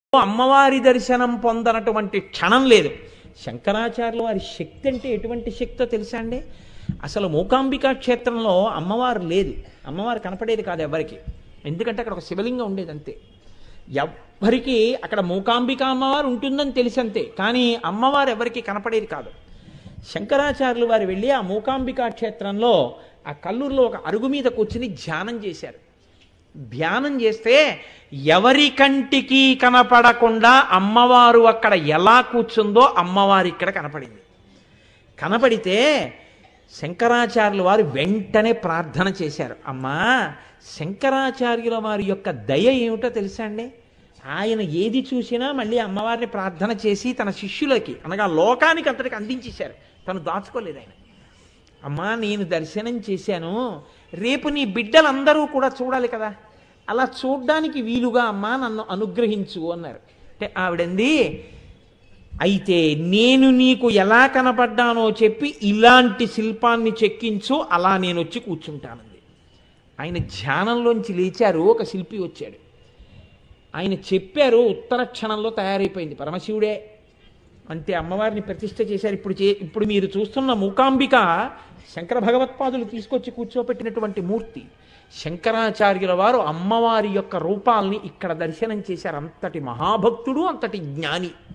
అమ్మవారి దర్శనం పొందనటువంటి క్షణం లేదు శంకరాచార్యుల వారి శక్తి అంటే ఎటువంటి శక్తో తెలుసా అండి అసలు మూకాంబికా క్షేత్రంలో అమ్మవారు లేదు అమ్మవారు కనపడేది కాదు ఎవరికి ఎందుకంటే అక్కడ ఒక శివలింగం ఉండేది అంతే ఎవ్వరికి అక్కడ మూకాంబిక అమ్మవారు ఉంటుందని తెలిసి అంతే కానీ అమ్మవారు ఎవరికి కనపడేది కాదు శంకరాచార్యులు వారు వెళ్ళి ఆ మూకాంబికా క్షేత్రంలో ఆ కల్లూరులో ఒక అరుగు మీద కూర్చుని ధ్యానం చేశారు ధ్యానం చేస్తే ఎవరి కంటికి కనపడకుండా అమ్మవారు అక్కడ ఎలా కూర్చుందో అమ్మవారు ఇక్కడ కనపడింది కనపడితే శంకరాచార్యుల వారు వెంటనే ప్రార్థన చేశారు అమ్మా శంకరాచార్యుల వారి యొక్క దయ ఏమిటో తెలుసా అండి ఆయన ఏది చూసినా మళ్ళీ అమ్మవారిని ప్రార్థన చేసి తన శిష్యులకి అనగా లోకానికి అంతటికి అందించేశారు తను దాచుకోలేదు ఆయన అమ్మా నేను దర్శనం చేశాను రేపు నీ బిడ్డలందరూ కూడా చూడాలి కదా అలా చూడ్డానికి వీలుగా అమ్మా నన్ను అనుగ్రహించు అన్నారు అంటే ఆవిడంది అయితే నేను నీకు ఎలా కనపడ్డానో చెప్పి ఇలాంటి శిల్పాన్ని చెక్కించు అలా నేను వచ్చి కూర్చుంటానంది ఆయన ధ్యానంలోంచి లేచారు ఒక శిల్పి వచ్చాడు ఆయన చెప్పారు ఉత్తర క్షణంలో తయారైపోయింది పరమశివుడే అంతే అమ్మవారిని ప్రతిష్ఠ చేశారు ఇప్పుడు చే ఇప్పుడు మీరు చూస్తున్న మూకాంబిక శంకర భగవత్పాదులు తీసుకొచ్చి కూర్చోపెట్టినటువంటి మూర్తి శంకరాచార్యుల వారు అమ్మవారి యొక్క రూపాల్ని ఇక్కడ దర్శనం చేశారు అంతటి మహాభక్తుడు అంతటి జ్ఞాని